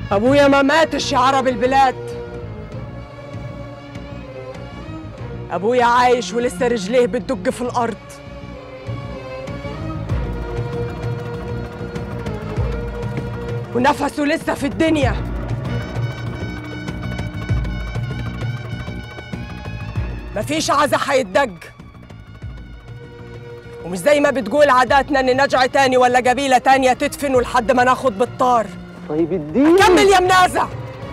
ابويا ما ماتش يا عرب البلاد ابويا عايش ولسه رجليه بتدق في الارض ونفسه لسه في الدنيا مفيش عزا حيتدق ومش زي ما بتقول عاداتنا ان نجع تاني ولا قبيلة تانية تدفنوا لحد ما ناخد بالطار طيب اديني كمل يا منازع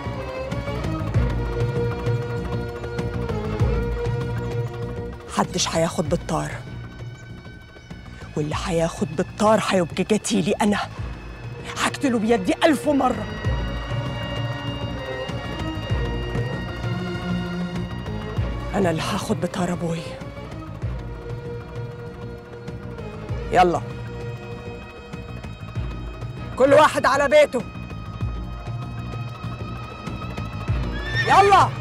محدش هياخد بالطار واللي هياخد بالطار هيبقى قتيلي انا هقتله بيدي ألف مرة أنا اللي هاخد بطار أبوي يلا كل واحد على بيته يلا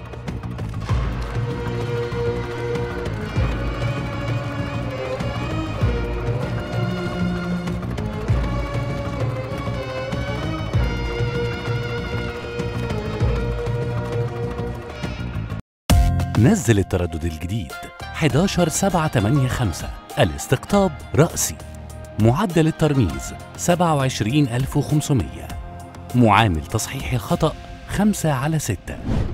نزل التردد الجديد 11785 الاستقطاب رأسي معدل الترميز 27500 معامل تصحيح الخطأ 5 على 6